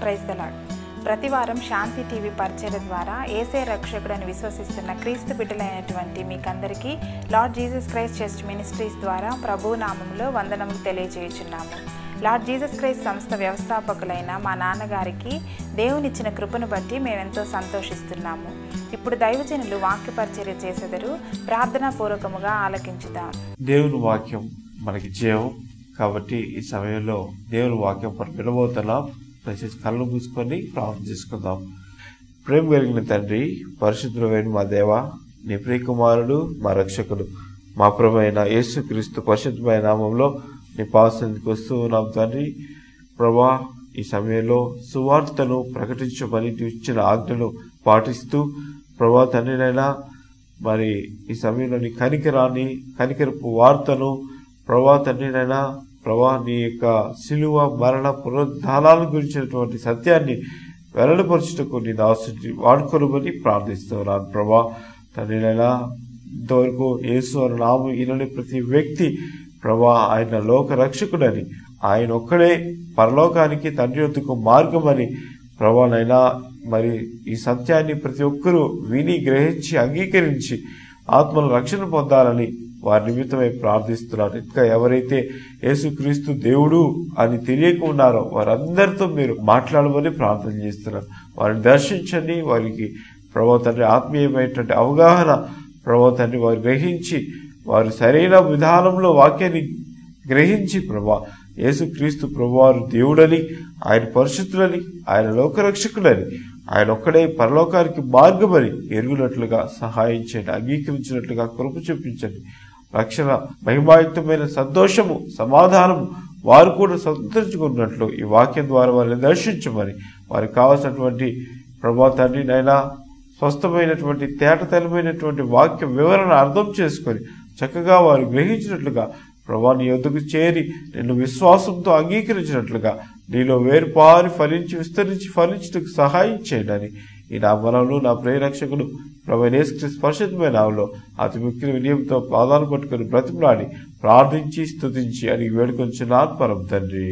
praise the lord ప్రతి వారం శాంతి TV పరిచయం ద్వారా ఏసే రక్షకుడని విశ్వసిస్తున్న క్రీస్తు బిడ్డలైనటువంటి మీకందరికీ Lord Jesus Christ Church Ministries ద్వారా ప్రభు నామంలో వందనములు తెలియజేయుచున్నాము లార్డ్ జీసస్ క్రైస్ట్ సంస్థ వ్యవస్థాపకులైన మా నాన్నగారికి దేవునిచ్చిన కృపను బట్టి మేమెంతో సంతోషిస్తున్నాము ఇప్పుడు దైవజనులు వాక్య పరిచర్య చేసెదరు ప్రార్థనాపూర్వకముగా ఆలకించుదాం దేవుని వాక్యం మనకి జీవం కాబట్టి ఈ సమయంలో దేవుని వాక్యం మనం వినబోతున్నాం దయచేసి కళ్ళు మూసుకొని ప్రార్థన చేసుకుందాం ప్రేమ కలిగిన తండ్రి పరిశుద్ధులైన మా దేవ నీ ప్రియకుమారుడు మా రక్షకుడు మా ప్రభైన యేసుక్రీస్తు పరిశుద్ధమైన నామంలో నీ పాసందుకు వస్తూ ఉన్నాం తండ్రి ప్రభా ఈ సమయంలో సువార్తను ప్రకటించమని నీవు ఇచ్చిన ఆజ్ఞను పాటిస్తూ ప్రభా తండ్రినైనా మరి ఈ సమయంలో నీ కనికరాన్ని కనికరపు వార్తను ప్రభా తండ్రినైనా ప్రభా నీ యొక్క సిలువ మరణ పునరుద్ధానాల గురించినటువంటి సత్యాన్ని వెల్లడిపరచుటకు నీ దాసుని వాడుకోనమని ప్రార్థిస్తున్నాను ప్రభా తండ్రినైనా ఇంతవరకు యేసు అని నామం ఈయనని ప్రతి వ్యక్తి ప్రభా ఆయన లోక రక్షకుడని ఆయన ఒక్కడే పరలోకానికి తండ్రి వద్దకు మార్గమని ప్రభానైనా మరి ఈ సత్యాన్ని ప్రతి ఒక్కరూ విని గ్రహించి అంగీకరించి ఆత్మల రక్షణ పొందాలని వారి నిమిత్తమై ప్రార్థిస్తున్నారు ఇంకా ఎవరైతే యేసుక్రీస్తు దేవుడు అని తెలియక ఉన్నారో వారందరితో మీరు మాట్లాడమని ప్రార్థన చేస్తున్నారు వారిని దర్శించండి వారికి ప్రభావ తండ్రి ఆత్మీయమైనటువంటి అవగాహన ప్రభావ తండ్రి వారు గ్రహించి వారు సరైన విధానంలో వాక్యాన్ని గ్రహించి ప్రభా యేసుక్రీస్తు ప్రభువారు దేవుడని ఆయన పరిశుద్ధులని ఆయన లోకరక్షకుడని ఆయన ఒక్కడే పరలోకానికి మార్గమని ఎరుగునట్లుగా సహాయం చేయండి అంగీకరించినట్లుగా కృప చూపించండి రక్షణ మహిమాయుక్తమైన సంతోషము సమాధానము వారు కూడా సంతరించుకున్నట్లు ఈ వాక్యం ద్వారా వారిని దర్శించమని వారికి కావాల్సినటువంటి ప్రభా తండ్రి నైనా స్వస్థమైనటువంటి తేటతెలమైనటువంటి వాక్య వివరణ అర్థం చేసుకొని చక్కగా వారు గ్రహించినట్లుగా ప్రభా నీ యొద్దకు చేరి నిన్ను విశ్వాసంతో అంగీకరించినట్లుగా నీలో వేరుపారి ఫలించి విస్తరించి ఫలించటకు సహాయం చేయడని ఈ నా మనలో నా ప్రేరక్షకుడు ప్రభనేశ్వరి స్పర్శితమైన నావలో అతి ముఖ్య వినియంతో పాదాలు పట్టుకుని బ్రతిమలాడి ప్రార్థించి స్తుతించి అని వేడుకొంచున్నాను పరం తండ్రి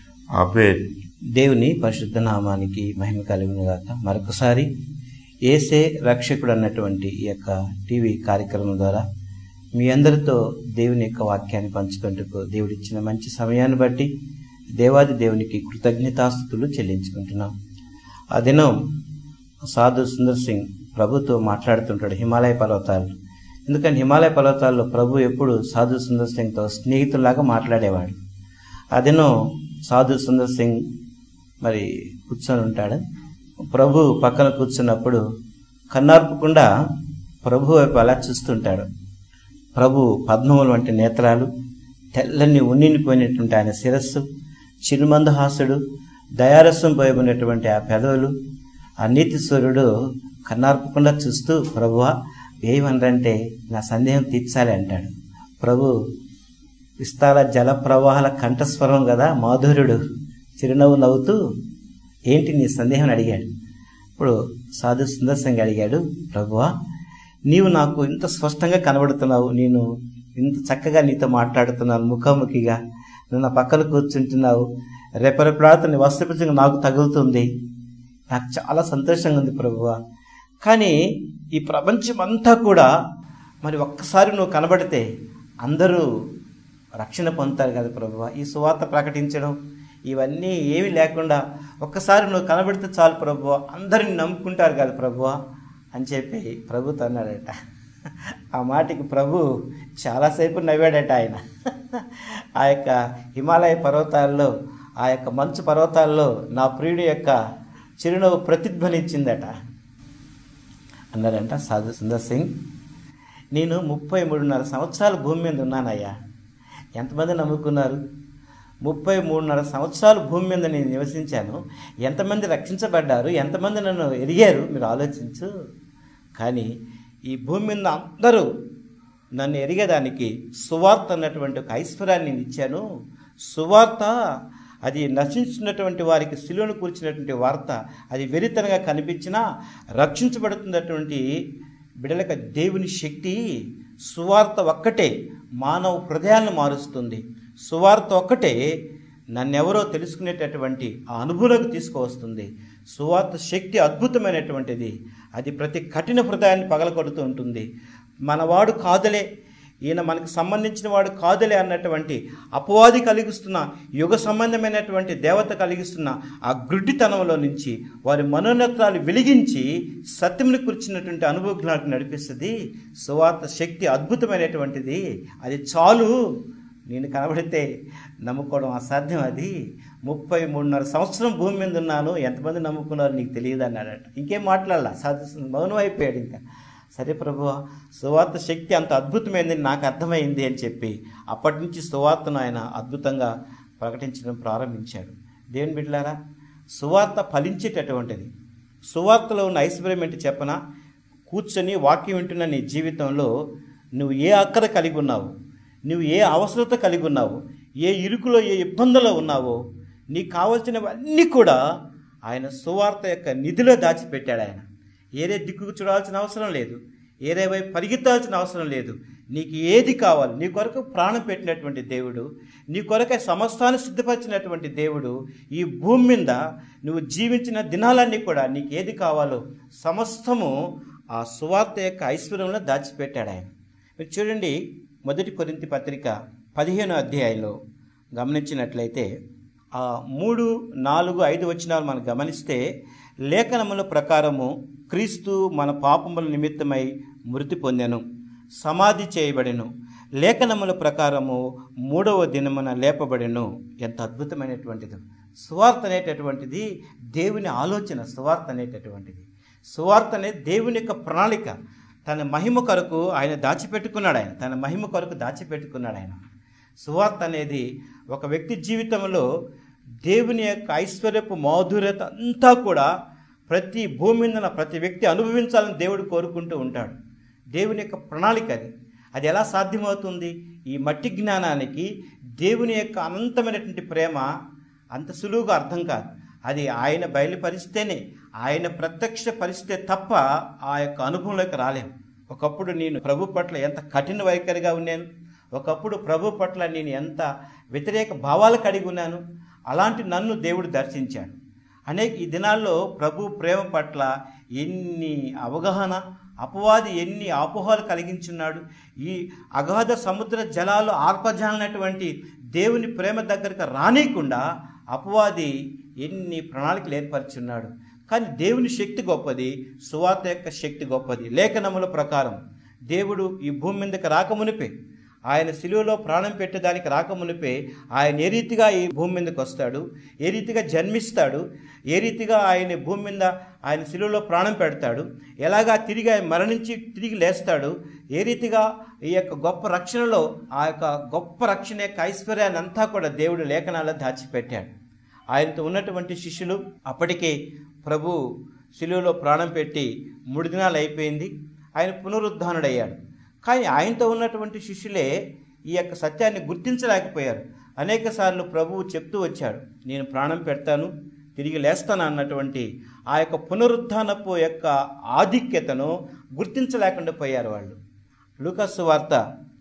అబేన్ దేవుని పరిశుద్ధ నామానికి మహిమ కలిగిన గాక మరొకసారి ఏసే రక్షకుడు అన్నటువంటి ఈ యొక్క టీవీ కార్యక్రమం ద్వారా మీ అందరితో దేవుని యొక్క వాక్యాన్ని పంచుకుంటూ దేవుడిచ్చిన మంచి సమయాన్ని బట్టి దేవాది దేవునికి కృతజ్ఞతాస్థుతులు చెల్లించుకుంటున్నాం ఆ దినం సాధు సుందర్ సింగ్ ప్రభుతో మాట్లాడుతుంటాడు హిమాలయ పర్వతాలు ఎందుకంటే హిమాలయ పర్వతాల్లో ప్రభు ఎప్పుడు సాధు సుందర్ సింగ్తో స్నేహితుల్లాగా మాట్లాడేవాడు ఆ దినం సాధు సుందర్ సింగ్ మరి కూర్చొని ఉంటాడు ప్రభు పక్కన కూర్చున్నప్పుడు కన్నార్పకుండా ప్రభు వైపు అలా చూస్తుంటాడు ప్రభు పద్మములు వంటి నేత్రాలు తెల్లని ఉన్నినిపోయినటువంటి ఆయన శిరస్సు చిరుమందహాసుడు దయారసం పోయబడినటువంటి ఆ పెదవులు ఆ నీతి సూర్యుడు కన్నార్పకుండా చూస్తూ ప్రభువా ఏమనరంటే నా సందేహం తీర్చాలి అంటాడు ప్రభు విస్తార జల ప్రవాహాల కంఠస్వరం కదా మాధుర్యుడు చిరునవ్వు నవ్వుతూ ఏంటి నీ సందేహం అని అడిగాడు ఇప్పుడు సాధు సుందర్శంగా అడిగాడు ప్రభువా నీవు నాకు ఇంత స్పష్టంగా కనబడుతున్నావు నేను ఇంత చక్కగా నీతో మాట్లాడుతున్నాను ముఖాముఖిగా నువ్వు నా పక్కన కూర్చుంటున్నావు రెపరెపలాడుతూ నీ వస్త్రపరిచయం నాకు తగులుతుంది నాకు చాలా సంతోషంగా ఉంది ప్రభువా కానీ ఈ ప్రపంచం అంతా కూడా మరి ఒక్కసారి నువ్వు కనబడితే అందరూ రక్షణ పొందుతారు కదా ప్రభువా ఈ సువార్త ప్రకటించడం ఇవన్నీ ఏమీ లేకుండా ఒక్కసారి నువ్వు కనబడితే చాలు ప్రభువా అందరిని నమ్ముకుంటారు కదా ప్రభువా అని చెప్పి ప్రభుతో అన్నాడట ఆ మాటకి ప్రభు చాలాసేపు నవ్వాడట ఆయన ఆ యొక్క హిమాలయ పర్వతాల్లో ఆ యొక్క మంచు పర్వతాల్లో నా ప్రియుడి యొక్క చిరునవ్వు ప్రతిధ్వనించిందట అన్నారంట సాధు సుందర్ సింగ్ నేను ముప్పై మూడున్నర సంవత్సరాలు భూమి మీద ఉన్నానయ్యా ఎంతమంది నమ్ముకున్నారు ముప్పై మూడున్నర సంవత్సరాలు భూమి మీద నేను నివసించాను ఎంతమంది రక్షించబడ్డారు ఎంతమంది నన్ను ఎరిగారు మీరు ఆలోచించు కానీ ఈ భూమి మీద అందరూ నన్ను ఎరిగేదానికి సువార్త అన్నటువంటి ఒక ఐశ్వర్యాన్ని నేను ఇచ్చాను సువార్త అది నశించినటువంటి వారికి శిలువను కూర్చున్నటువంటి వార్త అది వెరితనంగా కనిపించినా రక్షించబడుతున్నటువంటి బిడలకు దేవుని శక్తి సువార్త ఒక్కటే మానవ హృదయాలను మారుస్తుంది సువార్త ఒక్కటే నన్నెవరో తెలుసుకునేటటువంటి ఆ అనుభూలకు తీసుకువస్తుంది సువార్త శక్తి అద్భుతమైనటువంటిది అది ప్రతి కఠిన హృదయాన్ని పగలకొడుతూ ఉంటుంది మనవాడు కాదలే ఈయన మనకు సంబంధించిన వాడు కాదులే అన్నటువంటి అపవాది కలిగిస్తున్న యుగ సంబంధమైనటువంటి దేవత కలిగిస్తున్న ఆ గుడ్డితనంలో నుంచి వారి మనోనేత్రాలు వెలిగించి సత్యముని కూర్చున్నటువంటి అనుభవం నడిపిస్తుంది సువార్త శక్తి అద్భుతమైనటువంటిది అది చాలు నేను కనబడితే నమ్ముకోవడం అసాధ్యం అది ముప్పై మూడున్నర సంవత్సరం భూమి మీద ఉన్నాను ఎంతమంది నమ్ముకున్నారో నీకు తెలియదు అన్నాడట ఇంకేం మాట్లాడాల సాధిస్తుంది మౌనం అయిపోయాడు ఇంకా సరే ప్రభు సువార్త శక్తి అంత అద్భుతమైందని నాకు అర్థమైంది అని చెప్పి అప్పటి నుంచి సువార్తను ఆయన అద్భుతంగా ప్రకటించడం ప్రారంభించాడు దేవుని బిడ్డలారా సువార్త ఫలించేటటువంటిది సువార్తలో ఉన్న ఐశ్వర్యం ఏంటి చెప్పనా కూర్చొని వాక్యం వింటున్న నీ జీవితంలో నువ్వు ఏ అక్కర కలిగి ఉన్నావు నువ్వు ఏ అవసరత కలిగి ఉన్నావు ఏ ఇరుకులో ఏ ఇబ్బందులో ఉన్నావో నీకు కావలసినవన్నీ కూడా ఆయన సువార్త యొక్క నిధిలో దాచిపెట్టాడు ఆయన ఏరే దిక్కుకు చూడాల్సిన అవసరం లేదు ఏరే వైపు పరిగెత్తాల్సిన అవసరం లేదు నీకు ఏది కావాలి నీ కొరకు ప్రాణం పెట్టినటువంటి దేవుడు నీ కొరకై సమస్తాన్ని సిద్ధపరిచినటువంటి దేవుడు ఈ భూమి మీద నువ్వు జీవించిన దినాలన్నీ కూడా నీకు ఏది కావాలో సమస్తము ఆ సువార్త యొక్క ఐశ్వర్యంలో దాచిపెట్టాడు ఆయన మీరు చూడండి మొదటి కొరింతి పత్రిక పదిహేను అధ్యాయంలో గమనించినట్లయితే ఆ మూడు నాలుగు ఐదు వచనాలు మనం గమనిస్తే లేఖనముల ప్రకారము క్రీస్తు మన పాపముల నిమిత్తమై మృతి పొందెను సమాధి చేయబడెను లేఖనముల ప్రకారము మూడవ దినమున లేపబడెను ఎంత అద్భుతమైనటువంటిది సువార్త అనేటటువంటిది దేవుని ఆలోచన సువార్త అనేటటువంటిది సువార్త అనేది దేవుని యొక్క ప్రణాళిక తన మహిమ కొరకు ఆయన దాచిపెట్టుకున్నాడు ఆయన తన మహిమ కొరకు దాచిపెట్టుకున్నాడు ఆయన సువార్త అనేది ఒక వ్యక్తి జీవితంలో దేవుని యొక్క ఐశ్వర్యపు మాధుర్యత అంతా కూడా ప్రతి భూమి మీద ఉన్న ప్రతి వ్యక్తి అనుభవించాలని దేవుడు కోరుకుంటూ ఉంటాడు దేవుని యొక్క ప్రణాళిక అది అది ఎలా సాధ్యమవుతుంది ఈ మట్టి జ్ఞానానికి దేవుని యొక్క అనంతమైనటువంటి ప్రేమ అంత సులువుగా అర్థం కాదు అది ఆయన బయలుపరిస్తేనే ఆయన ప్రత్యక్ష పరిస్తే తప్ప ఆ యొక్క అనుభవంలోకి రాలేము ఒకప్పుడు నేను ప్రభు పట్ల ఎంత కఠిన వైఖరిగా ఉన్నాను ఒకప్పుడు ప్రభు పట్ల నేను ఎంత వ్యతిరేక భావాలు కలిగి ఉన్నాను అలాంటి నన్ను దేవుడు దర్శించాడు అనేక ఈ దినాల్లో ప్రభు ప్రేమ పట్ల ఎన్ని అవగాహన అపవాది ఎన్ని అపోహలు కలిగించున్నాడు ఈ అగాధ సముద్ర జలాలు ఆర్పజాలనటువంటి దేవుని ప్రేమ దగ్గరకు రానియకుండా అపవాది ఎన్ని ప్రణాళికలు ఏర్పరచున్నాడు కానీ దేవుని శక్తి గొప్పది సువార్త యొక్క శక్తి గొప్పది లేఖనముల ప్రకారం దేవుడు ఈ భూమి మీదకి రాకమునిపే ఆయన శిలువలో ప్రాణం పెట్టేదానికి రాకమునిపే ఆయన ఏ రీతిగా ఈ భూమి మీదకి వస్తాడు ఏ రీతిగా జన్మిస్తాడు ఏ రీతిగా ఆయన భూమి మీద ఆయన శిలువలో ప్రాణం పెడతాడు ఎలాగా తిరిగి ఆయన మరణించి తిరిగి లేస్తాడు ఏ రీతిగా ఈ యొక్క గొప్ప రక్షణలో ఆ యొక్క గొప్ప రక్షణ యొక్క ఐశ్వర్యాన్ని అంతా కూడా దేవుడు లేఖనాల్లో దాచిపెట్టాడు ఆయనతో ఉన్నటువంటి శిష్యులు అప్పటికే ప్రభు శిలువలో ప్రాణం పెట్టి మూడు దినాలు అయిపోయింది ఆయన పునరుద్ధానుడయ్యాడు కానీ ఆయనతో ఉన్నటువంటి శిష్యులే ఈ యొక్క సత్యాన్ని గుర్తించలేకపోయారు అనేక సార్లు ప్రభువు చెప్తూ వచ్చాడు నేను ప్రాణం పెడతాను తిరిగి లేస్తాను అన్నటువంటి ఆ యొక్క పునరుద్ధానపు యొక్క ఆధిక్యతను గుర్తించలేకుండా పోయారు వాళ్ళు లూకస్సు వార్త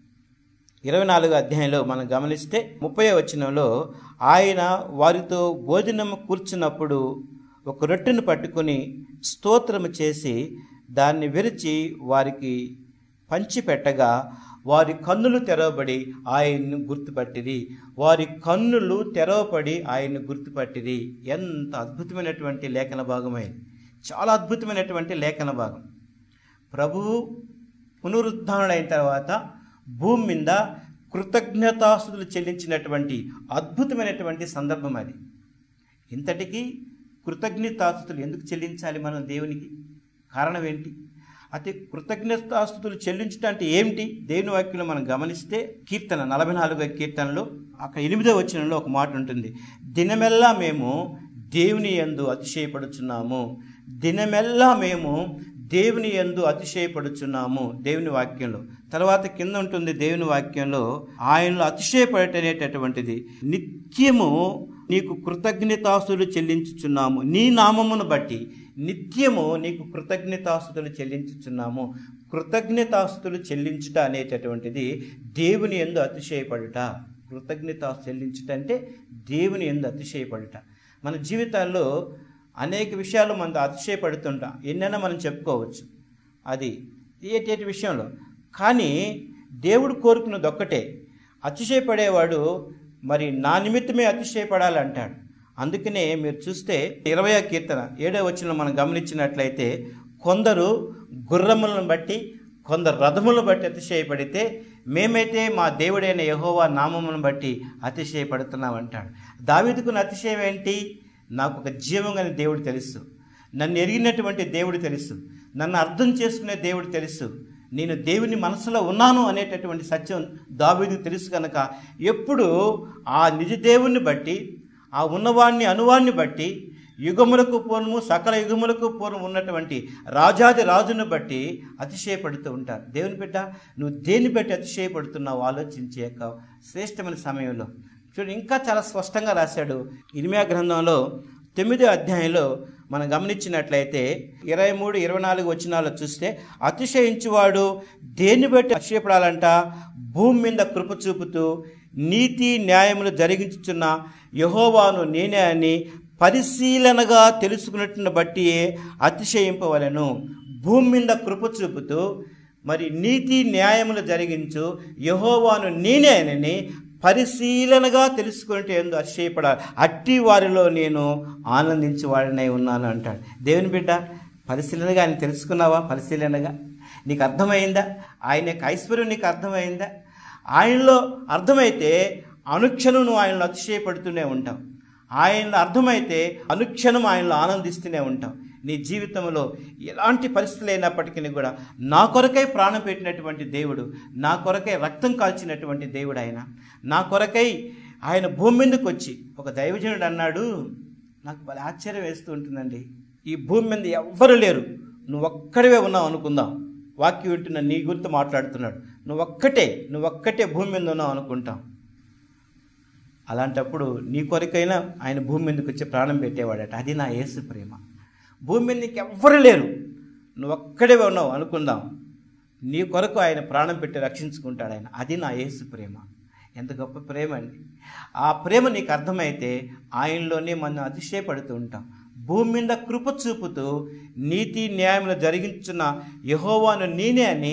ఇరవై నాలుగు అధ్యాయంలో మనం గమనిస్తే ముప్పై వచనంలో ఆయన వారితో భోజనం కూర్చున్నప్పుడు ఒక రొట్టెను పట్టుకొని స్తోత్రము చేసి దాన్ని విరిచి వారికి పంచిపెట్టగా వారి కన్నులు తెరవబడి ఆయన్ను గుర్తుపట్టిరి వారి కన్నులు తెరవబడి ఆయన్ను గుర్తుపట్టిరి ఎంత అద్భుతమైనటువంటి లేఖన భాగమైంది చాలా అద్భుతమైనటువంటి లేఖన భాగం ప్రభువు పునరుద్ధారణైన తర్వాత భూమి మీద కృతజ్ఞతాస్తుతులు చెల్లించినటువంటి అద్భుతమైనటువంటి సందర్భం అది ఇంతటికీ కృతజ్ఞతాస్తుతులు ఎందుకు చెల్లించాలి మనం దేవునికి కారణం ఏంటి అయితే కృతజ్ఞతాస్తుతులు చెల్లించడం అంటే ఏమిటి దేవుని వాక్యంలో మనం గమనిస్తే కీర్తన నలభై నాలుగో కీర్తనలో అక్కడ ఎనిమిదో వచనంలో ఒక మాట ఉంటుంది దినమెల్లా మేము దేవుని యందు అతిశయపడుచున్నాము దినమెల్లా మేము దేవుని యందు అతిశయపడుచున్నాము దేవుని వాక్యంలో తర్వాత కింద ఉంటుంది దేవుని వాక్యంలో ఆయనలో అతిశయపడటనేటటువంటిది నిత్యము నీకు కృతజ్ఞతాస్తులు చెల్లించుచున్నాము నీ నామమును బట్టి నిత్యము నీకు కృతజ్ఞతాస్తులు చెల్లించుచున్నాము కృతజ్ఞతాస్తులు చెల్లించుట అనేటటువంటిది దేవుని ఎందు అతిశయపడుట కృతజ్ఞత చెల్లించుటంటే దేవుని ఎందు అతిశయపడుట మన జీవితాల్లో అనేక విషయాలు మనం అతిశయపడుతుంటాం ఎన్నైనా మనం చెప్పుకోవచ్చు అది ఏటేటి విషయంలో కానీ దేవుడు కోరుకున్నది ఒక్కటే అతిశయపడేవాడు మరి నా నిమిత్తమే అతిశయపడాలంటాడు అందుకనే మీరు చూస్తే ఇరవై కీర్తన ఏడో వచ్చిన మనం గమనించినట్లయితే కొందరు గుర్రములను బట్టి కొందరు రథములను బట్టి అతిశయపడితే మేమైతే మా దేవుడైన యహోవా నామమును బట్టి అతిశయపడుతున్నాం అంటాడు దావీదుకున్న అతిశయం ఏంటి నాకు ఒక జీవం గల దేవుడు తెలుసు నన్ను ఎరిగినటువంటి దేవుడు తెలుసు నన్ను అర్థం చేసుకునే దేవుడు తెలుసు నేను దేవుని మనసులో ఉన్నాను అనేటటువంటి సత్యం దావీదుకు తెలుసు కనుక ఎప్పుడు ఆ నిజ దేవుణ్ణి బట్టి ఆ ఉన్నవాణ్ణి అనువాన్ని బట్టి యుగములకు పూర్వము సకల యుగములకు పూర్వం ఉన్నటువంటి రాజాది రాజును బట్టి అతిశయపడుతూ ఉంటారు దేవుని బిడ్డ నువ్వు దేన్ని బట్టి అతిశయపడుతున్నావు ఆలోచించే యొక్క శ్రేష్టమైన సమయంలో చూడు ఇంకా చాలా స్పష్టంగా రాశాడు ఇరిమియా గ్రంథంలో తొమ్మిదో అధ్యాయంలో మనం గమనించినట్లయితే ఇరవై మూడు ఇరవై నాలుగు వచ్చినాలో చూస్తే అతిశయించువాడు దేన్ని బట్టి అతిశయపడాలంట భూమి మీద కృప చూపుతూ నీతి న్యాయములు జరిగించుచున్న యహోవాను నేనే అని పరిశీలనగా తెలుసుకున్నట్టును బట్టి అతిశయింపవలను భూమి మీద కృప చూపుతూ మరి నీతి న్యాయములు జరిగించు యహోవాను నేనే అని పరిశీలనగా తెలుసుకుంటే ఎందు అతిశయపడాలి అట్టి వారిలో నేను ఆనందించేవాడినై ఉన్నాను అంటాడు దేవుని బిడ్డ పరిశీలనగా ఆయన తెలుసుకున్నావా పరిశీలనగా నీకు అర్థమైందా ఆయన యొక్క ఐశ్వర్యం నీకు అర్థమైందా ఆయనలో అర్థమైతే అనుక్షణం నువ్వు ఆయనలో అతిశయపడుతూనే ఉంటావు ఆయనలో అర్థమైతే అనుక్షణం ఆయనలో ఆనందిస్తూనే ఉంటాం నీ జీవితంలో ఎలాంటి పరిస్థితులు అయినప్పటికీ కూడా నా కొరకై ప్రాణం పెట్టినటువంటి దేవుడు నా కొరకై రక్తం కాల్చినటువంటి దేవుడు ఆయన నా కొరకై ఆయన భూమి మీదకి వచ్చి ఒక దైవజనుడు అన్నాడు నాకు భలే ఆశ్చర్యం వేస్తూ ఉంటుందండి ఈ భూమి మీద ఎవ్వరు లేరు నువ్వు ఒక్కడివే ఉన్నావు అనుకుందాం వాక్యం వింటున్న నీ గురించి మాట్లాడుతున్నాడు నువ్వు ఒక్కటే నువ్వు ఒక్కటే భూమి మీద ఉన్నావు అనుకుంటాం అలాంటప్పుడు నీ కొరకైనా ఆయన భూమి మీదకి వచ్చి ప్రాణం పెట్టేవాడట అది నా యేసు ప్రేమ భూమి మీద నీకు ఎవ్వరు లేరు నువ్వు ఒక్కడే ఉన్నావు అనుకుందాం నీ కొరకు ఆయన ప్రాణం పెట్టి రక్షించుకుంటాడు ఆయన అది నా యేసు ప్రేమ ఎంత గొప్ప ప్రేమ అండి ఆ ప్రేమ నీకు అర్థమైతే ఆయనలోనే మనం అతిశయపడుతూ ఉంటాం భూమి మీద కృప చూపుతూ నీతి న్యాయములు జరిగించున్న యహోవాను నేనే అని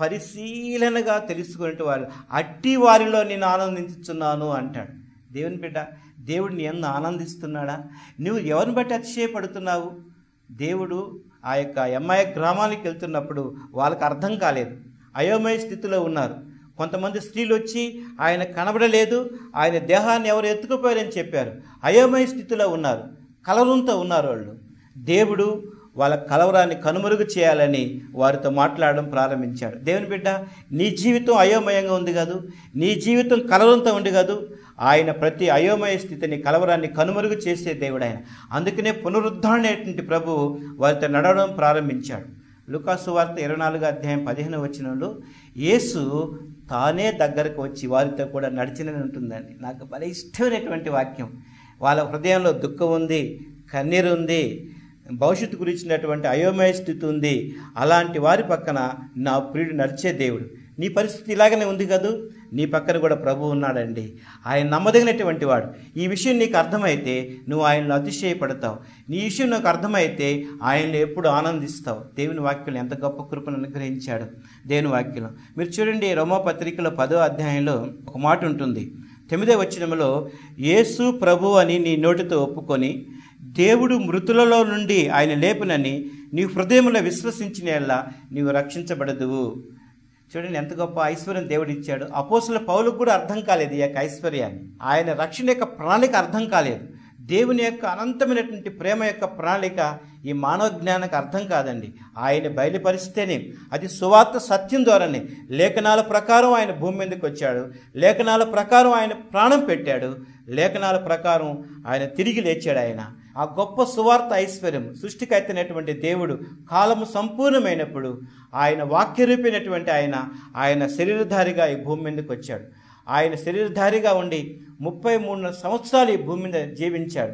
పరిశీలనగా తెలుసుకునే వారు అట్టి వారిలో నేను ఆనందించుతున్నాను అంటాడు దేవుని బిడ్డ దేవుడిని ఎంత ఆనందిస్తున్నాడా నువ్వు ఎవరిని బట్టి అతిశయపడుతున్నావు దేవుడు ఆ యొక్క అమ్మాయి గ్రామానికి వెళ్తున్నప్పుడు వాళ్ళకి అర్థం కాలేదు అయోమయ స్థితిలో ఉన్నారు కొంతమంది స్త్రీలు వచ్చి ఆయన కనబడలేదు ఆయన దేహాన్ని ఎవరు ఎత్తుకుపోయారని చెప్పారు అయోమయ స్థితిలో ఉన్నారు కలవరంతో ఉన్నారు వాళ్ళు దేవుడు వాళ్ళ కలవరాన్ని కనుమరుగు చేయాలని వారితో మాట్లాడడం ప్రారంభించాడు దేవుని బిడ్డ నీ జీవితం అయోమయంగా ఉంది కాదు నీ జీవితం కలవరంతో ఉంది కాదు ఆయన ప్రతి అయోమయ స్థితిని కలవరాన్ని కనుమరుగు చేసే దేవుడు ఆయన అందుకనే పునరుద్ధరణటువంటి ప్రభు వారితో నడవడం ప్రారంభించాడు లుకాసు వార్త ఇరవై నాలుగు అధ్యాయం పదిహేను వచ్చినంలో యేసు తానే దగ్గరకు వచ్చి వారితో కూడా నడిచినని ఉంటుందండి నాకు భలే ఇష్టమైనటువంటి వాక్యం వాళ్ళ హృదయంలో దుఃఖం ఉంది కన్నీరు ఉంది భవిష్యత్తు గురించినటువంటి అయోమయ స్థితి ఉంది అలాంటి వారి పక్కన నా ప్రియుడు నడిచే దేవుడు నీ పరిస్థితి ఇలాగనే ఉంది కదూ నీ పక్కన కూడా ప్రభు ఉన్నాడండి ఆయన నమ్మదగినటువంటి వాడు ఈ విషయం నీకు అర్థమైతే నువ్వు ఆయనలో అతిశయపడతావు నీ విషయం నాకు అర్థమైతే ఆయనలో ఎప్పుడు ఆనందిస్తావు దేవుని వాక్యం ఎంత గొప్ప కృపను అనుగ్రహించాడు దేవుని వాక్యం మీరు చూడండి రోమపత్రికలో పదో అధ్యాయంలో ఒక మాట ఉంటుంది తొమ్మిదో వచనంలో యేసు ప్రభు అని నీ నోటితో ఒప్పుకొని దేవుడు మృతులలో నుండి ఆయన లేపునని నీ హృదయంలో విశ్వసించిన నీవు రక్షించబడదువు చూడండి ఎంత గొప్ప ఐశ్వర్యం దేవుడు ఇచ్చాడు అపోసుల పౌలకు కూడా అర్థం కాలేదు ఈ యొక్క ఐశ్వర్యాన్ని ఆయన రక్షణ యొక్క ప్రణాళిక అర్థం కాలేదు దేవుని యొక్క అనంతమైనటువంటి ప్రేమ యొక్క ప్రణాళిక ఈ మానవ జ్ఞానానికి అర్థం కాదండి ఆయన బయలుపరిస్తేనే అది సువార్త సత్యం ద్వారానే లేఖనాల ప్రకారం ఆయన భూమి మీదకి వచ్చాడు లేఖనాల ప్రకారం ఆయన ప్రాణం పెట్టాడు లేఖనాల ప్రకారం ఆయన తిరిగి లేచాడు ఆయన ఆ గొప్ప సువార్త ఐశ్వర్యం సృష్టికైతేనటువంటి దేవుడు కాలము సంపూర్ణమైనప్పుడు ఆయన వాక్యరూపైనటువంటి ఆయన ఆయన శరీరధారిగా ఈ భూమి మీదకి వచ్చాడు ఆయన శరీరధారిగా ఉండి ముప్పై మూడు సంవత్సరాలు ఈ భూమి మీద జీవించాడు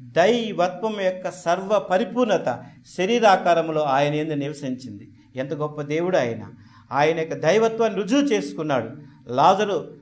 దైవత్వం యొక్క సర్వ పరిపూర్ణత శరీరాకారంలో ఆయన ఎందు నివసించింది ఎంత గొప్ప దేవుడు ఆయన ఆయన యొక్క దైవత్వాన్ని రుజువు చేసుకున్నాడు లాజరు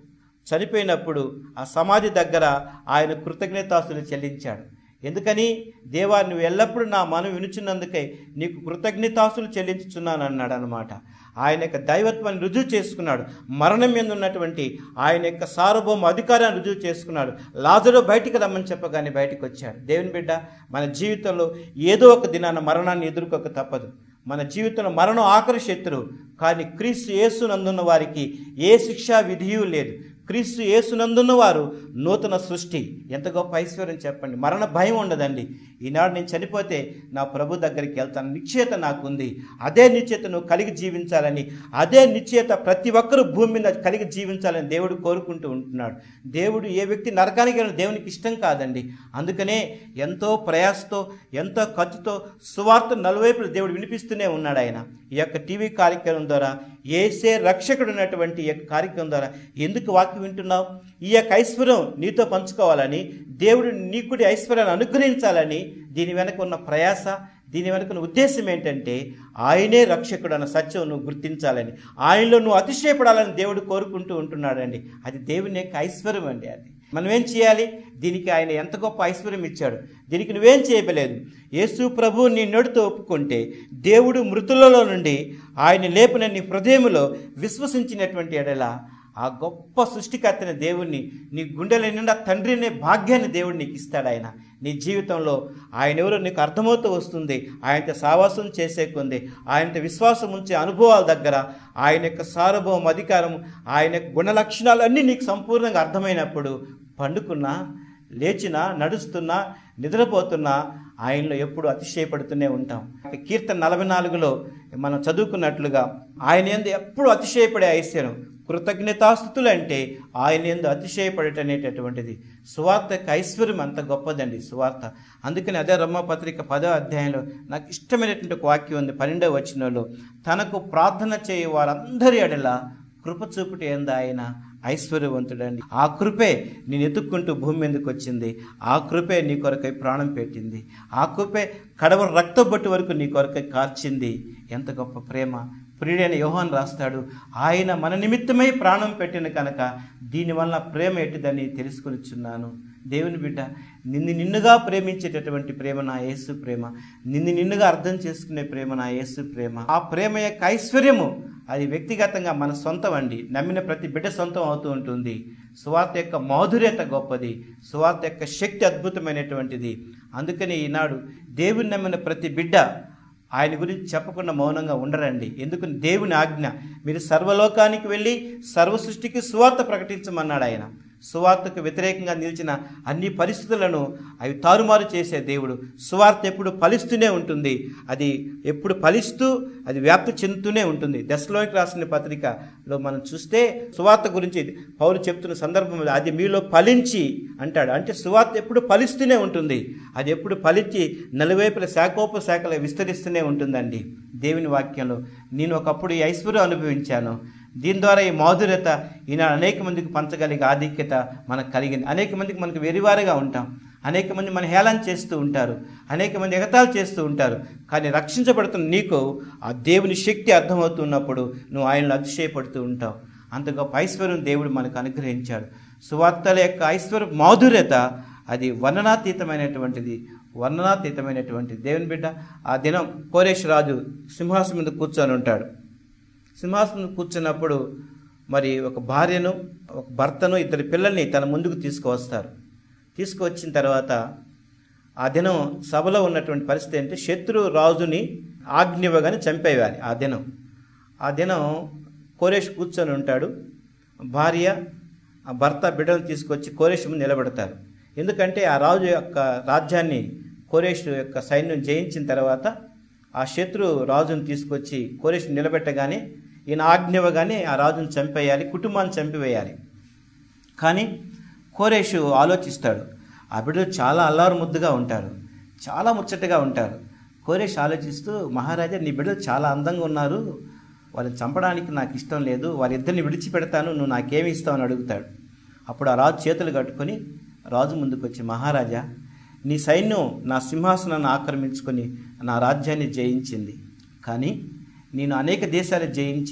చనిపోయినప్పుడు ఆ సమాధి దగ్గర ఆయన కృతజ్ఞతాస్తులు చెల్లించాడు ఎందుకని దేవా నువ్వు ఎల్లప్పుడూ నా మనం వినుచున్నందుకై నీకు కృతజ్ఞతాస్తులు చెల్లించుచున్నాను అన్నాడు అనమాట ఆయన యొక్క దైవత్వాన్ని రుజువు చేసుకున్నాడు మరణం మీద ఉన్నటువంటి ఆయన యొక్క సార్వభౌమ అధికారాన్ని రుజువు చేసుకున్నాడు లాజరు బయటికి రమ్మని చెప్పగానే బయటికి వచ్చాడు దేవుని బిడ్డ మన జీవితంలో ఏదో ఒక దినాన మరణాన్ని ఎదుర్కోక తప్పదు మన జీవితంలో మరణం ఆఖరి శత్రువు కానీ క్రీస్తు యేసునందున్న వారికి ఏ శిక్షా విధియు లేదు క్రీస్తు యేసునందున్న వారు నూతన సృష్టి ఎంత గొప్ప ఐశ్వర్యం చెప్పండి మరణ భయం ఉండదండి ఈనాడు నేను చనిపోతే నా ప్రభు దగ్గరికి వెళ్తాను నిశ్చయత నాకుంది అదే నిశ్చయత నువ్వు కలిగి జీవించాలని అదే నిశ్చయత ప్రతి ఒక్కరూ భూమి మీద కలిగి జీవించాలని దేవుడు కోరుకుంటూ ఉంటున్నాడు దేవుడు ఏ వ్యక్తి నరకానికి వెళ్ళిన దేవునికి ఇష్టం కాదండి అందుకనే ఎంతో ప్రయాసతో ఎంతో ఖర్చుతో సువార్త నలువైపులు దేవుడు వినిపిస్తూనే ఉన్నాడు ఆయన ఈ యొక్క టీవీ కార్యక్రమం ద్వారా ఏసే రక్షకుడు ఉన్నటువంటి ఈ యొక్క కార్యక్రమం ద్వారా ఎందుకు వాక్యం వింటున్నావు ఈ యొక్క ఐశ్వర్యం నీతో పంచుకోవాలని దేవుడు నీకుడి ఐశ్వర్యాన్ని అనుగ్రహించాలని దీని వెనక ఉన్న ప్రయాస దీని వెనుక ఉన్న ఉద్దేశం ఏంటంటే ఆయనే రక్షకుడు అన్న సత్యం నువ్వు గుర్తించాలని ఆయనలో నువ్వు అతిశయపడాలని దేవుడు కోరుకుంటూ ఉంటున్నాడండి అది దేవుని యొక్క ఐశ్వర్యం అండి అది మనం ఏం చేయాలి దీనికి ఆయన ఎంత గొప్ప ఐశ్వర్యం ఇచ్చాడు దీనికి నువ్వేం చేయలేదు యేసు ప్రభు నీ నడుతో ఒప్పుకుంటే దేవుడు మృతులలో నుండి ఆయన లేపిన నీ హృదయములో విశ్వసించినటువంటి ఎడల ఆ గొప్ప సృష్టికర్తని దేవుణ్ణి నీ గుండెల నిండా తండ్రి అనే భాగ్యాన్ని దేవుడు నీకు ఇస్తాడు ఆయన నీ జీవితంలో ఆయన ఎవరో నీకు అర్థమవుతూ వస్తుంది ఆయనతో సావాసం చేసే కొంది ఆయనతో విశ్వాసం ఉంచే అనుభవాల దగ్గర ఆయన యొక్క సార్వభౌమ అధికారం ఆయన యొక్క గుణ లక్షణాలు అన్నీ నీకు సంపూర్ణంగా అర్థమైనప్పుడు పండుకున్నా లేచినా నడుస్తున్నా నిద్రపోతున్నా ఆయనలో ఎప్పుడు అతిశయపడుతూనే ఉంటాం కీర్తన నలభై నాలుగులో మనం చదువుకున్నట్లుగా ఆయన ఎందు ఎప్పుడు అతిశయపడే ఐశ్వర్యం కృతజ్ఞతాస్థుతులు అంటే ఆయన ఎందు అతిశయపడట అనేటటువంటిది సువార్త యొక్క ఐశ్వర్యం అంత గొప్పదండి సువార్త అందుకని అదే రమ్మపత్రిక పదో అధ్యాయంలో నాకు ఇష్టమైనటువంటి ఒక వాక్యం ఉంది పన్నెండవ వచనంలో తనకు ప్రార్థన చేయ వారందరి అడల కృప చూపుట ఎందు ఆయన ఐశ్వర్యవంతుడండి ఆ కృపే నేను ఎత్తుక్కుంటూ భూమి మీదకి వచ్చింది ఆ కృపే నీ కొరకై ప్రాణం పెట్టింది ఆ కృపే కడవ రక్తబొట్టు వరకు నీ కొరకై కార్చింది ఎంత గొప్ప ప్రేమ ప్రియుడైన యోహాన్ రాస్తాడు ఆయన మన నిమిత్తమై ప్రాణం పెట్టిన కనుక దీనివల్ల ప్రేమ ఎట్టిదని తెలుసుకొనిచున్నాను దేవుని బిడ్డ నిన్ను నిన్నుగా ప్రేమించేటటువంటి ప్రేమ నా యేసు ప్రేమ నిన్ను నిన్నుగా అర్థం చేసుకునే ప్రేమ నా యేసు ప్రేమ ఆ ప్రేమ యొక్క ఐశ్వర్యము అది వ్యక్తిగతంగా మన సొంతం అండి నమ్మిన ప్రతి బిడ్డ సొంతం అవుతూ ఉంటుంది సువార్త యొక్క మాధుర్యత గొప్పది సువార్త యొక్క శక్తి అద్భుతమైనటువంటిది అందుకని ఈనాడు దేవుని నమ్మిన ప్రతి బిడ్డ ఆయన గురించి చెప్పకుండా మౌనంగా ఉండరండి ఎందుకు దేవుని ఆజ్ఞ మీరు సర్వలోకానికి వెళ్ళి సర్వ సృష్టికి సువార్త ప్రకటించమన్నాడు ఆయన సువార్తకు వ్యతిరేకంగా నిలిచిన అన్ని పరిస్థితులను అవి తారుమారు చేసే దేవుడు సువార్త ఎప్పుడు ఫలిస్తూనే ఉంటుంది అది ఎప్పుడు ఫలిస్తూ అది వ్యాప్తి చెందుతూనే ఉంటుంది దశలోకి రాసిన పత్రికలో మనం చూస్తే సువార్త గురించి పౌరు చెప్తున్న సందర్భంలో అది మీలో ఫలించి అంటాడు అంటే సువార్త ఎప్పుడు ఫలిస్తూనే ఉంటుంది అది ఎప్పుడు ఫలించి నలువైపుల శాఖోప శాఖలు విస్తరిస్తూనే ఉంటుందండి దేవుని వాక్యంలో నేను ఒకప్పుడు ఈ ఐశ్వర్యం అనుభవించాను దీని ద్వారా ఈ మాధుర్యత ఈనాడు అనేక మందికి పంచగలిగే ఆధిక్యత మనకు కలిగింది అనేక మందికి మనకు వెరివారుగా ఉంటాం అనేక మంది మన హేళన చేస్తూ ఉంటారు అనేక మంది ఎగతాలు చేస్తూ ఉంటారు కానీ రక్షించబడుతున్న నీకు ఆ దేవుని శక్తి అర్థమవుతున్నప్పుడు నువ్వు ఆయనలో అతిశయపడుతూ ఉంటావు అంత గొప్ప ఐశ్వర్యం దేవుడు మనకు అనుగ్రహించాడు సువార్తల యొక్క ఐశ్వర్య మాధుర్యత అది వర్ణనాతీతమైనటువంటిది వర్ణనాతీతమైనటువంటిది దేవుని బిడ్డ ఆ దినం కోరేష్ రాజు సింహాసనం మీద కూర్చొని ఉంటాడు సింహాసనం కూర్చున్నప్పుడు మరి ఒక భార్యను ఒక భర్తను ఇద్దరు పిల్లల్ని తన ముందుకు తీసుకువస్తారు తీసుకువచ్చిన తర్వాత ఆ దినం సభలో ఉన్నటువంటి పరిస్థితి ఏంటంటే శత్రు రాజుని ఆజ్ఞివ్వగానే చంపేయాలి ఆ దినం ఆ దినం కోరేష్ కూర్చొని ఉంటాడు భార్య ఆ భర్త బిడ్డను తీసుకొచ్చి కోరేష్ ముందు నిలబెడతారు ఎందుకంటే ఆ రాజు యొక్క రాజ్యాన్ని కోరేష్ యొక్క సైన్యం జయించిన తర్వాత ఆ శత్రు రాజును తీసుకొచ్చి కోరేష్ నిలబెట్టగానే ఈయన ఆజ్ఞవగానే ఆ రాజును చంపేయాలి కుటుంబాన్ని చంపివేయాలి కానీ కోరేషు ఆలోచిస్తాడు ఆ బిడ్డలు చాలా అల్లారు ముద్దుగా ఉంటారు చాలా ముచ్చటగా ఉంటారు కోరేష్ ఆలోచిస్తూ మహారాజా నీ బిడ్డలు చాలా అందంగా ఉన్నారు వాళ్ళని చంపడానికి నాకు ఇష్టం లేదు వారిద్దరిని విడిచిపెడతాను నువ్వు నాకేమి ఇస్తావు అని అడుగుతాడు అప్పుడు ఆ రాజు చేతులు కట్టుకొని రాజు ముందుకు వచ్చి మహారాజా నీ సైన్యం నా సింహాసనాన్ని ఆక్రమించుకొని నా రాజ్యాన్ని జయించింది కానీ నేను అనేక దేశాలు జయించి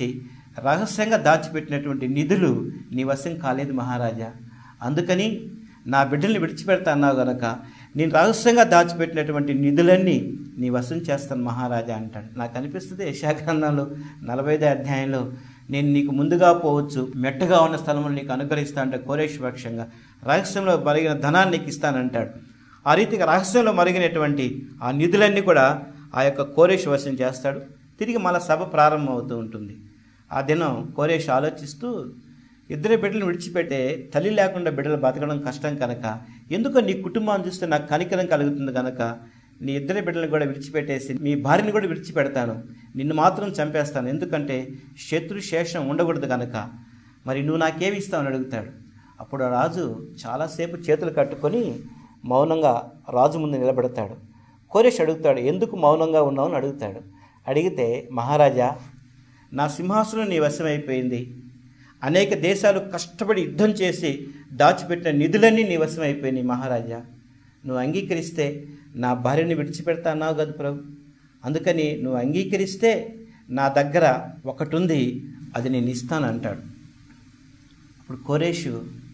రహస్యంగా దాచిపెట్టినటువంటి నిధులు నీ వశం కాలేదు మహారాజా అందుకని నా బిడ్డల్ని విడిచిపెడతా అన్నావు గనక నేను రహస్యంగా దాచిపెట్టినటువంటి నిధులన్నీ నీ వశం చేస్తాను మహారాజా అంటాడు నాకు అనిపిస్తుంది యశాగ్రంథంలో నలభై ఐదో అధ్యాయంలో నేను నీకు ముందుగా పోవచ్చు మెట్టగా ఉన్న స్థలంలో నీకు అనుగ్రహిస్తా అంటే కోరేష్ పక్షంగా రహస్యంలో మరిగిన ధనాన్ని నీకు ఇస్తానంటాడు ఆ రీతిగా రహస్యంలో మరిగినటువంటి ఆ నిధులన్నీ కూడా ఆ యొక్క కోరేష్ వశం చేస్తాడు తిరిగి మళ్ళీ సభ ప్రారంభం అవుతూ ఉంటుంది ఆ దినం కోరేష్ ఆలోచిస్తూ ఇద్దరు బిడ్డలను విడిచిపెట్టే తల్లి లేకుండా బిడ్డలు బతకడం కష్టం కనుక ఎందుకో నీ కుటుంబాన్ని చూస్తే నాకు కనికరం కలుగుతుంది కనుక నీ ఇద్దరి బిడ్డలను కూడా విడిచిపెట్టేసి మీ భార్యని కూడా విడిచిపెడతాను నిన్ను మాత్రం చంపేస్తాను ఎందుకంటే శత్రు శేషం ఉండకూడదు కనుక మరి నువ్వు నాకేమి ఇస్తావు అని అడుగుతాడు అప్పుడు ఆ రాజు చాలాసేపు చేతులు కట్టుకొని మౌనంగా రాజు ముందు నిలబెడతాడు కోరేష్ అడుగుతాడు ఎందుకు మౌనంగా ఉన్నావు అని అడుగుతాడు అడిగితే మహారాజా నా సింహాసనం నీ వశమైపోయింది అనేక దేశాలు కష్టపడి యుద్ధం చేసి దాచిపెట్టిన నిధులన్నీ నీ వశమైపోయినాయి మహారాజా నువ్వు అంగీకరిస్తే నా భార్యని విడిచిపెడతా అన్నావు కదా ప్రభు అందుకని నువ్వు అంగీకరిస్తే నా దగ్గర ఒకటి ఉంది అది నేను ఇస్తాను అంటాడు అప్పుడు కోరేషు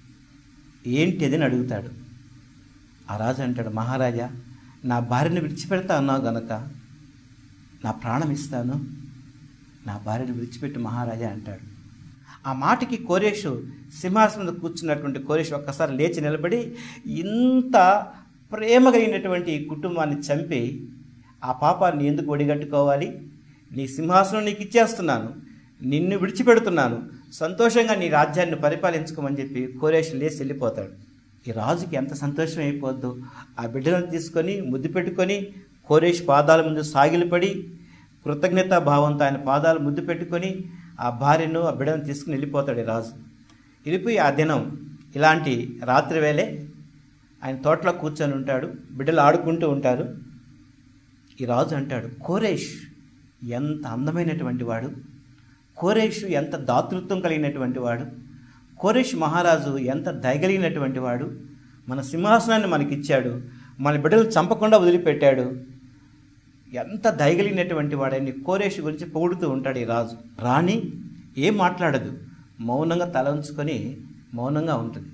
ఏంటి అది అని అడుగుతాడు ఆ రాజు అంటాడు మహారాజా నా భార్యను విడిచిపెడతా అన్నావు గనక నా ప్రాణం ఇస్తాను నా భార్యను విడిచిపెట్టి మహారాజా అంటాడు ఆ మాటకి కోరేషు సింహాసనం మీద కూర్చున్నటువంటి కోరేషు ఒక్కసారి లేచి నిలబడి ఇంత ప్రేమ కలిగినటువంటి ఈ కుటుంబాన్ని చంపి ఆ పాపాన్ని ఎందుకు ఒడిగట్టుకోవాలి నీ సింహాసనం నీకు ఇచ్చేస్తున్నాను నిన్ను విడిచిపెడుతున్నాను సంతోషంగా నీ రాజ్యాన్ని పరిపాలించుకోమని చెప్పి కోరేషు లేచి వెళ్ళిపోతాడు ఈ రాజుకి ఎంత సంతోషం అయిపోద్దు ఆ బిడ్డలను తీసుకొని ముద్దు పెట్టుకొని కోరేష్ పాదాల ముందు సాగిలపడి కృతజ్ఞతా భావంతో ఆయన పాదాలు ముద్దు పెట్టుకొని ఆ భార్యను ఆ బిడ్డను తీసుకుని వెళ్ళిపోతాడు ఈ రాజు వెళ్ళిపోయి ఆ దినం ఇలాంటి రాత్రి వేళే ఆయన తోటలో కూర్చొని ఉంటాడు బిడ్డలు ఆడుకుంటూ ఉంటారు ఈ రాజు అంటాడు కోరేష్ ఎంత అందమైనటువంటి వాడు కోరేష్ ఎంత దాతృత్వం కలిగినటువంటి వాడు కోరేష్ మహారాజు ఎంత దయగలిగినటువంటి వాడు మన సింహాసనాన్ని మనకిచ్చాడు మన బిడ్డలు చంపకుండా వదిలిపెట్టాడు ఎంత దయగలిగినటువంటి వాడని కోరేష్ గురించి పొగుడుతూ ఉంటాడు ఈ రాజు రాణి ఏం మాట్లాడదు మౌనంగా తల ఉంచుకొని మౌనంగా ఉంటుంది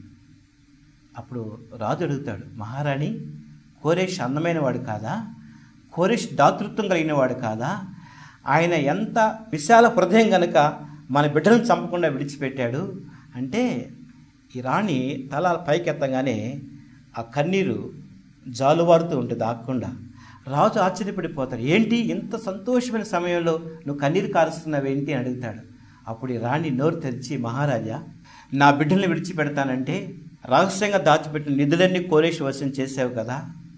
అప్పుడు రాజు అడుగుతాడు మహారాణి కోరేష్ అందమైన వాడు కాదా కోరేష్ దాతృత్వం కలిగిన వాడు కాదా ఆయన ఎంత విశాల హృదయం గనక మన బిడ్డలను చంపకుండా విడిచిపెట్టాడు అంటే ఈ రాణి తల పైకెత్తగానే ఆ కన్నీరు జాలువారుతూ ఉంటుంది ఆగకుండా రాజు ఆశ్చర్యపడిపోతాడు ఏంటి ఇంత సంతోషమైన సమయంలో నువ్వు కన్నీరు కారుస్తున్నావేంటి అని అడుగుతాడు అప్పుడు ఈ రాణి నోరు తెరిచి మహారాజా నా బిడ్డల్ని విడిచిపెడతానంటే రహస్యంగా దాచిపెట్టిన నిధులన్నీ కోరేష్ వశం చేసావు కదా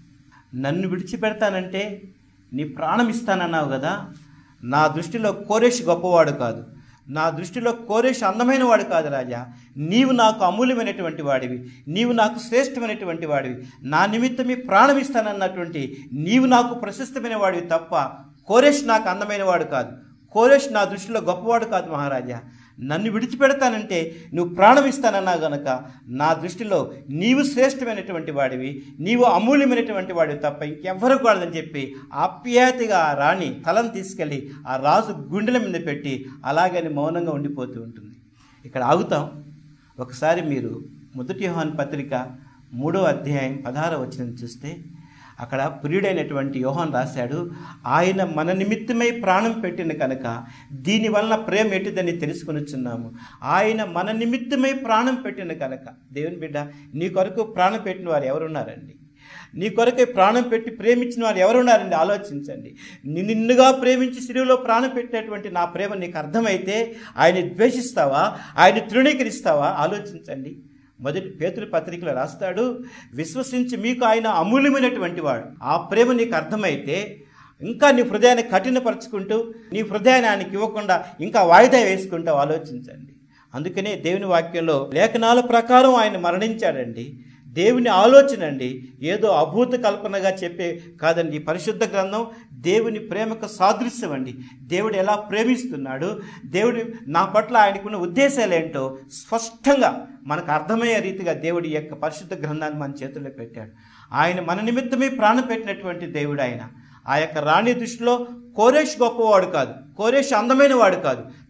నన్ను విడిచిపెడతానంటే నీ ప్రాణం ఇస్తానన్నావు కదా నా దృష్టిలో కోరేష్ గొప్పవాడు కాదు నా దృష్టిలో కోరేష్ అందమైన వాడు కాదు రాజా నీవు నాకు అమూల్యమైనటువంటి వాడివి నీవు నాకు శ్రేష్టమైనటువంటి వాడివి నా నిమిత్తమే ప్రాణం ఇస్తానన్నటువంటి నీవు నాకు ప్రశస్తమైన వాడివి తప్ప కోరేష్ నాకు అందమైన వాడు కాదు కోరేష్ నా దృష్టిలో గొప్పవాడు కాదు మహారాజా నన్ను విడిచిపెడతానంటే నువ్వు ప్రాణం ఇస్తానన్నా గనక నా దృష్టిలో నీవు శ్రేష్టమైనటువంటి వాడివి నీవు అమూల్యమైనటువంటి వాడివి తప్ప ఇంకెవ్వరు కూడదని చెప్పి ఆప్యాయతగా ఆ రాణి తలను తీసుకెళ్ళి ఆ రాజు గుండెల మీద పెట్టి అలాగని మౌనంగా ఉండిపోతూ ఉంటుంది ఇక్కడ ఆగుతాం ఒకసారి మీరు మొదటి యోహాన్ పత్రిక మూడో అధ్యాయం పదహార వచ్చిన చూస్తే అక్కడ ప్రియుడైనటువంటి యోహాన్ రాశాడు ఆయన మన నిమిత్తమై ప్రాణం పెట్టిన కనుక దీనివల్ల ప్రేమ ఎటుదని తెలుసుకొనిచున్నాము ఆయన మన నిమిత్తమై ప్రాణం పెట్టిన కనుక దేవుని బిడ్డ నీ కొరకు ప్రాణం పెట్టిన వారు ఎవరున్నారండి నీ కొరకే ప్రాణం పెట్టి ప్రేమించిన వారు ఎవరున్నారండి ఆలోచించండి నిన్ను నిన్నుగా ప్రేమించి సిలువలో ప్రాణం పెట్టినటువంటి నా ప్రేమ నీకు అర్థమైతే ఆయన ద్వేషిస్తావా ఆయన తృణీకరిస్తావా ఆలోచించండి మొదటి పేతురు పత్రికలో రాస్తాడు విశ్వసించి మీకు ఆయన అమూల్యమైనటువంటి వాడు ఆ ప్రేమ నీకు అర్థమైతే ఇంకా నీ హృదయాన్ని కఠినపరుచుకుంటూ నీ హృదయాన్ని ఆయనకి ఇవ్వకుండా ఇంకా వాయిదా వేసుకుంటూ ఆలోచించండి అందుకనే దేవుని వాక్యంలో లేఖనాల ప్రకారం ఆయన మరణించాడండి దేవుని ఆలోచన అండి ఏదో అభూత కల్పనగా చెప్పే కాదండి ఈ పరిశుద్ధ గ్రంథం దేవుని ప్రేమకు సాదృశ్యం అండి దేవుడు ఎలా ప్రేమిస్తున్నాడు దేవుడి నా పట్ల ఆయనకున్న ఉద్దేశాలు ఏంటో స్పష్టంగా మనకు అర్థమయ్యే రీతిగా దేవుడి యొక్క పరిశుద్ధ గ్రంథాన్ని మన చేతుల్లో పెట్టాడు ఆయన మన నిమిత్తమే ప్రాణం పెట్టినటువంటి దేవుడు ఆయన ఆ యొక్క రాణి దృష్టిలో కోరేష్ గొప్పవాడు కాదు కోరేష్ అందమైన వాడు కాదు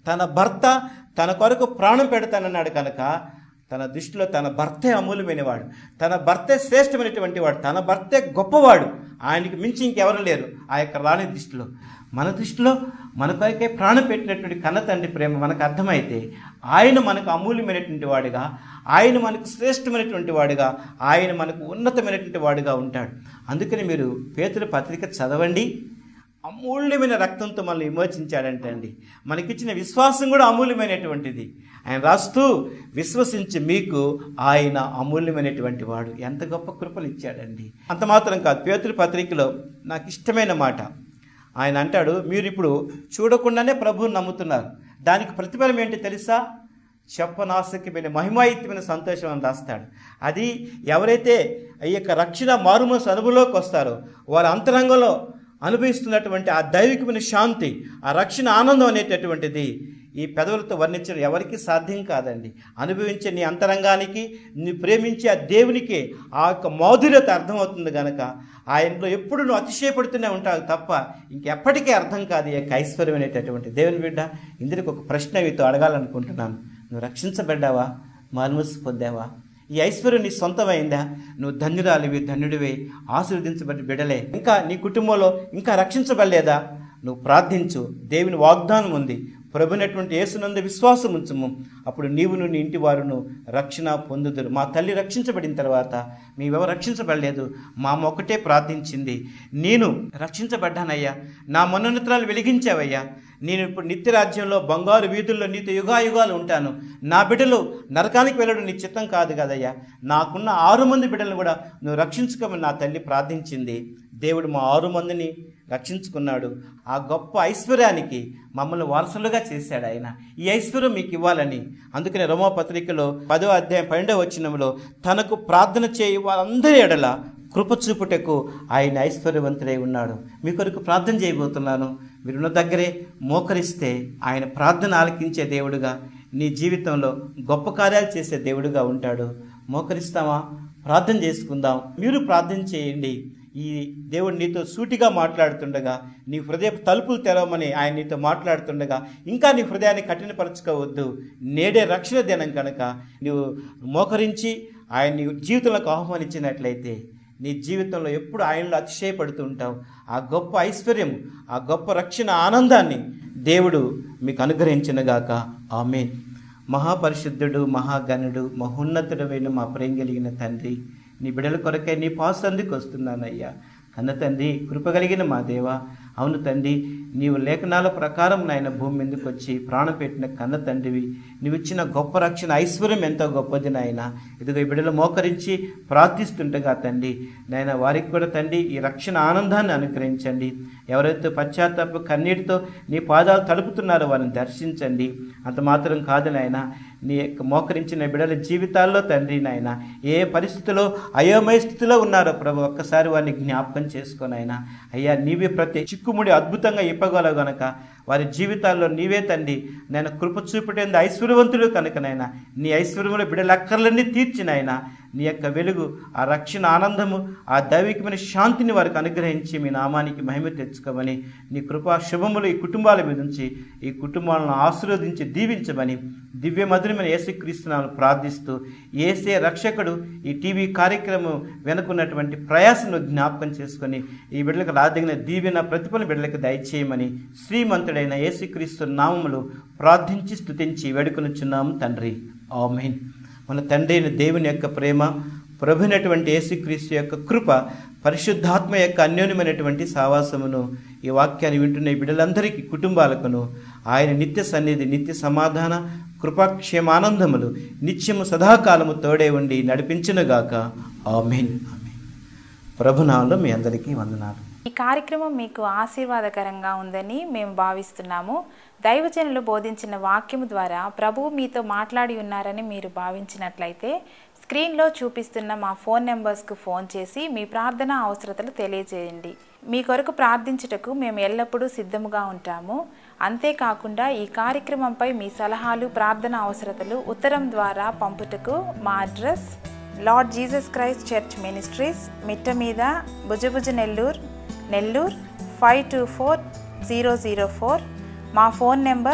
తన భర్త తన కొరకు ప్రాణం పెడతానన్నాడు కనుక తన దృష్టిలో తన భర్తే అమూల్యమైనవాడు తన భర్తే శ్రేష్టమైనటువంటి వాడు తన భర్తే గొప్పవాడు ఆయనకి మించి ఇంకెవరు లేరు ఆ యొక్క రాణి దృష్టిలో మన దృష్టిలో మన కొరకే ప్రాణం పెట్టినటువంటి కన్న తండ్రి ప్రేమ మనకు అర్థమైతే ఆయన మనకు అమూల్యమైనటువంటి వాడుగా ఆయన మనకు శ్రేష్టమైనటువంటి వాడుగా ఆయన మనకు ఉన్నతమైనటువంటి వాడుగా ఉంటాడు అందుకని మీరు పేతుల పత్రిక చదవండి అమూల్యమైన రక్తంతో మనల్ని విమోచించాడంటే అండి మనకిచ్చిన విశ్వాసం కూడా అమూల్యమైనటువంటిది ఆయన రాస్తూ విశ్వసించి మీకు ఆయన అమూల్యమైనటువంటి వాడు ఎంత గొప్ప కృపలు ఇచ్చాడండి అంత మాత్రం కాదు పేతుల పత్రికలో నాకు ఇష్టమైన మాట ఆయన అంటాడు మీరు ఇప్పుడు చూడకుండానే ప్రభువుని నమ్ముతున్నారు దానికి ప్రతిఫలం ఏంటి తెలుసా చెప్పనాశక్యమైన మహిమాయుక్తమైన సంతోషం అని రాస్తాడు అది ఎవరైతే ఈ యొక్క రక్షణ మారుమనసు అనుభవంలోకి వస్తారో వారి అంతరంగంలో అనుభవిస్తున్నటువంటి ఆ దైవికమైన శాంతి ఆ రక్షణ ఆనందం అనేటటువంటిది ఈ పెదవులతో వర్ణించడం ఎవరికీ సాధ్యం కాదండి అనుభవించే నీ అంతరంగానికి నీ ప్రేమించే ఆ దేవునికి ఆ యొక్క మాధుర్యత అర్థమవుతుంది గనక ఆయనలో ఎప్పుడు నువ్వు అతిశయపడుతూనే ఉంటావు తప్ప ఇంకెప్పటికీ అర్థం కాదు ఈ యొక్క ఐశ్వర్యం అనేటటువంటి దేవుని బిడ్డ ఇందుకు ఒక ప్రశ్న మీతో అడగాలనుకుంటున్నాను నువ్వు రక్షించబడ్డావా మారుమూసి పొందావా ఈ ఐశ్వర్యం నీ సొంతమైందా నువ్వు ధన్యురాలివి ధన్యుడివే ఆశీర్వదించబడి బిడలే ఇంకా నీ కుటుంబంలో ఇంకా రక్షించబడలేదా నువ్వు ప్రార్థించు దేవుని వాగ్దానం ఉంది ప్రభునటువంటి యేసునందు విశ్వాసం ఉంచుము అప్పుడు నీవును నీ ఇంటి వారును రక్షణ పొందుదురు మా తల్లి రక్షించబడిన తర్వాత మేమెవరు రక్షించబడలేదు మా అమ్మ ఒకటే ప్రార్థించింది నేను రక్షించబడ్డానయ్యా నా మనోన్నతరాలు వెలిగించావయ్యా నేను ఇప్పుడు నిత్య రాజ్యంలో బంగారు వీధుల్లో నీతో యుగాయుగాలు ఉంటాను నా బిడ్డలు నరకానికి వెళ్ళడం నీ చిత్తం కాదు కదయ్యా నాకున్న ఆరు మంది బిడ్డలను కూడా నువ్వు రక్షించుకోమని నా తల్లి ప్రార్థించింది దేవుడు మా ఆరు మందిని రక్షించుకున్నాడు ఆ గొప్ప ఐశ్వర్యానికి మమ్మల్ని వారసులుగా చేశాడు ఆయన ఈ ఐశ్వర్యం మీకు ఇవ్వాలని అందుకనే రోమా పత్రికలో పదో అధ్యాయం పన్నెండవ వచ్చినంలో తనకు ప్రార్థన చేయి వారందరి ఎడల కృప చూపుటకు ఆయన ఐశ్వర్యవంతుడై ఉన్నాడు మీ కొరకు ప్రార్థన చేయబోతున్నాను మీరున్న దగ్గరే మోకరిస్తే ఆయన ప్రార్థన ఆలకించే దేవుడుగా నీ జీవితంలో గొప్ప కార్యాలు చేసే దేవుడుగా ఉంటాడు మోకరిస్తామా ప్రార్థన చేసుకుందాం మీరు ప్రార్థన చేయండి ఈ దేవుడు నీతో సూటిగా మాట్లాడుతుండగా నీ హృదయ తలుపులు తెరవమని ఆయన నీతో మాట్లాడుతుండగా ఇంకా నీ హృదయాన్ని కఠినపరచుకోవద్దు నేడే రక్షణ దినం కనుక నువ్వు మోకరించి ఆయన నీ జీవితంలోకి ఆహ్వానించినట్లయితే నీ జీవితంలో ఎప్పుడు ఆయనలో అతిశయపడుతూ ఉంటావు ఆ గొప్ప ఐశ్వర్యం ఆ గొప్ప రక్షణ ఆనందాన్ని దేవుడు మీకు అనుగ్రహించినగాక ఆమెన్ మహాపరిశుద్ధుడు మహాగణుడు మహోన్నతుడమైన మా ప్రేమ కలిగిన తండ్రి నీ బిడ్డల కొరకే నీ పాసు అందుకు వస్తున్నానయ్యా కన్న తండ్రి కృప కలిగిన మా దేవ అవును తండ్రి నీవు లేఖనాల ప్రకారం నాయన భూమి మీదకి వచ్చి ప్రాణం పెట్టిన కన్న తండ్రివి నువ్వు ఇచ్చిన గొప్ప రక్షణ ఐశ్వర్యం ఎంతో గొప్పది నాయన ఇదిగో ఈ బిడ్డలు మోకరించి ప్రార్థిస్తుండగా తండ్రి నాయన వారికి కూడా తండ్రి ఈ రక్షణ ఆనందాన్ని అనుగ్రహించండి ఎవరైతే పశ్చాత్తాప కన్నీటితో నీ పాదాలు తడుపుతున్నారో వారిని దర్శించండి అంత మాత్రం కాదు నాయన నీ యొక్క మోకరించిన బిడ్డల జీవితాల్లో తండ్రి నాయన ఏ పరిస్థితిలో అయోమయ స్థితిలో ఉన్నారో ప్రభు ఒక్కసారి వారిని జ్ఞాపకం చేసుకొని ఆయన అయ్యా నీవే ప్రతి చిక్కుముడి అద్భుతంగా ఇప్పగలవు గనక వారి జీవితాల్లో నీవే తండ్రి నేను కృప చూపటేందు ఐశ్వర్యవంతుడు కనుక నాయన నీ ఐశ్వర్యంలో బిడ్డల అక్కర్లన్నీ తీర్చినాయన నీ యొక్క వెలుగు ఆ రక్షణ ఆనందము ఆ దైవికమైన శాంతిని వారికి అనుగ్రహించి మీ నామానికి మహిమ తెచ్చుకోమని నీ కృపా శుభములు ఈ కుటుంబాల మీద ఉంచి ఈ కుటుంబాలను ఆశీర్వదించి దీవించమని దివ్య మధురమైన యేసుక్రీస్తునాను ప్రార్థిస్తూ ఏసే రక్షకుడు ఈ టీవీ కార్యక్రమం వెనుకున్నటువంటి ప్రయాసను జ్ఞాపకం చేసుకొని ఈ బిడ్డలకు రాదగిన దీవెన ప్రతిఫల బిడ్డలకు దయచేయమని శ్రీమంతుడైన యేసుక్రీస్తు నామములు ప్రార్థించి స్తుతించి వేడుకొనుచున్నాము తండ్రి ఆమెన్ మన తండ్రి అయిన దేవుని యొక్క ప్రేమ ప్రభునటువంటి యేసుక్రీస్తు యొక్క కృప పరిశుద్ధాత్మ యొక్క అన్యోన్యమైనటువంటి సావాసమును ఈ వాక్యాన్ని వింటున్న ఈ బిడ్డలందరికీ కుటుంబాలకును ఆయన నిత్య సన్నిధి నిత్య సమాధాన కృపాక్షేమానందములు నిత్యము సదాకాలము తోడే ఉండి నడిపించునుగాక ఆమెన్ ఆమెన్ ప్రభునామంలో మీ అందరికీ వందనాలు ఈ కార్యక్రమం మీకు ఆశీర్వాదకరంగా ఉందని మేము భావిస్తున్నాము దైవజనులు బోధించిన వాక్యము ద్వారా ప్రభువు మీతో మాట్లాడి ఉన్నారని మీరు భావించినట్లయితే స్క్రీన్లో చూపిస్తున్న మా ఫోన్ నెంబర్స్కు ఫోన్ చేసి మీ ప్రార్థన అవసరతలు తెలియజేయండి మీ కొరకు ప్రార్థించుటకు మేము ఎల్లప్పుడూ సిద్ధముగా ఉంటాము అంతేకాకుండా ఈ కార్యక్రమంపై మీ సలహాలు ప్రార్థన అవసరతలు ఉత్తరం ద్వారా పంపుటకు మా address Lord Jesus Christ Church Ministries మిట్ట మీద భుజభుజ Nellore Nellore five two four zero zero four మా phone numbers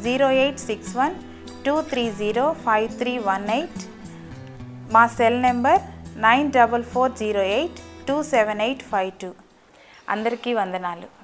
zero eight six one two three zero five three one eight మా cell number nine double four zero eight two seven eight five two అందరికీ వందనాలు